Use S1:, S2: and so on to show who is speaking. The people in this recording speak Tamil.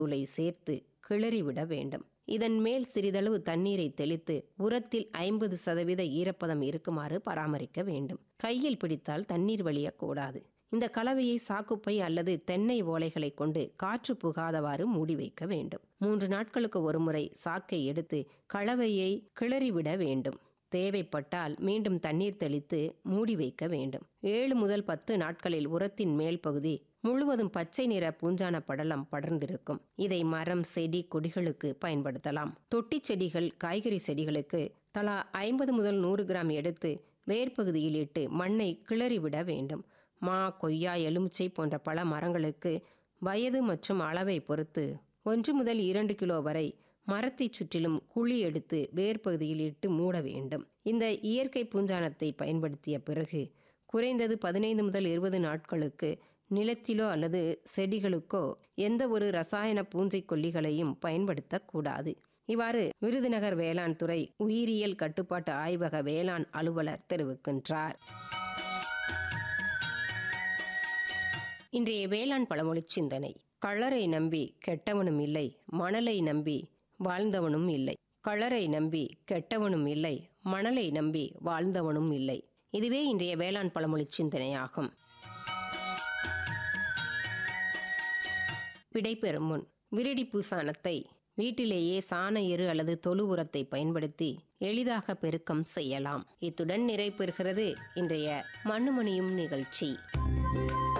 S1: தூளை சேர்த்து கிளறிவிட வேண்டும் இதன் மேல் சிறிதளவு தண்ணீரை தெளித்து உரத்தில் ஐம்பது சதவீத ஈரப்பதம் இருக்குமாறு பராமரிக்க வேண்டும் கையில் பிடித்தால் தண்ணீர் வழியக்கூடாது இந்த கலவையை சாக்குப்பை அல்லது தென்னை ஓலைகளை கொண்டு காற்று புகாதவாறு மூடி வைக்க வேண்டும் மூன்று நாட்களுக்கு ஒருமுறை சாக்கை எடுத்து கலவையை கிளறிவிட வேண்டும் தேவைப்பட்டால் மீண்டும் தண்ணீர் தெளித்து மூடி வைக்க வேண்டும் ஏழு முதல் பத்து நாட்களில் உரத்தின் மேல் பகுதி முழுவதும் பச்சை நிற பூஞ்சான படலம் படர்ந்திருக்கும் இதை மரம் செடி கொடிகளுக்கு பயன்படுத்தலாம் தொட்டி செடிகள் காய்கறி செடிகளுக்கு தலா ஐம்பது முதல் நூறு கிராம் எடுத்து வேர்ப்பகுதியில் இட்டு மண்ணை கிளறிவிட வேண்டும் மா கொய்யா எலுமிச்சை போன்ற பல மரங்களுக்கு வயது மற்றும் அளவை பொறுத்து ஒன்று முதல் இரண்டு கிலோ வரை மரத்தை சுற்றிலும் குழி எடுத்து வேர்ப்பகுதியில் இட்டு மூட வேண்டும் இந்த இயற்கை பூஞ்சானத்தை பயன்படுத்திய பிறகு குறைந்தது பதினைந்து முதல் இருபது நாட்களுக்கு நிலத்திலோ அல்லது செடிகளுக்கோ எந்த ஒரு ரசாயன பூஞ்சை கொல்லிகளையும் பயன்படுத்தக்கூடாது இவ்வாறு விருதுநகர் வேளாண் துறை உயிரியல் கட்டுப்பாட்டு ஆய்வக வேளாண் அலுவலர் தெரிவிக்கின்றார் இன்றைய வேளாண் பழமொழி சிந்தனை களரை நம்பி கெட்டவனும் இல்லை மணலை நம்பி வாழ்ந்தவனும் இல்லை களரை நம்பி கெட்டவனும் இல்லை மணலை நம்பி வாழ்ந்தவனும் இல்லை இதுவே இன்றைய வேளாண் பழமொழி சிந்தனையாகும் விடைபெறும் முன் விரிடி பூசானத்தை வீட்டிலேயே சாண எரு அல்லது தொழு உரத்தை பயன்படுத்தி எளிதாக பெருக்கம் செய்யலாம் இத்துடன் நிறைவு பெறுகிறது இன்றைய மண்ணுமணியும் நிகழ்ச்சி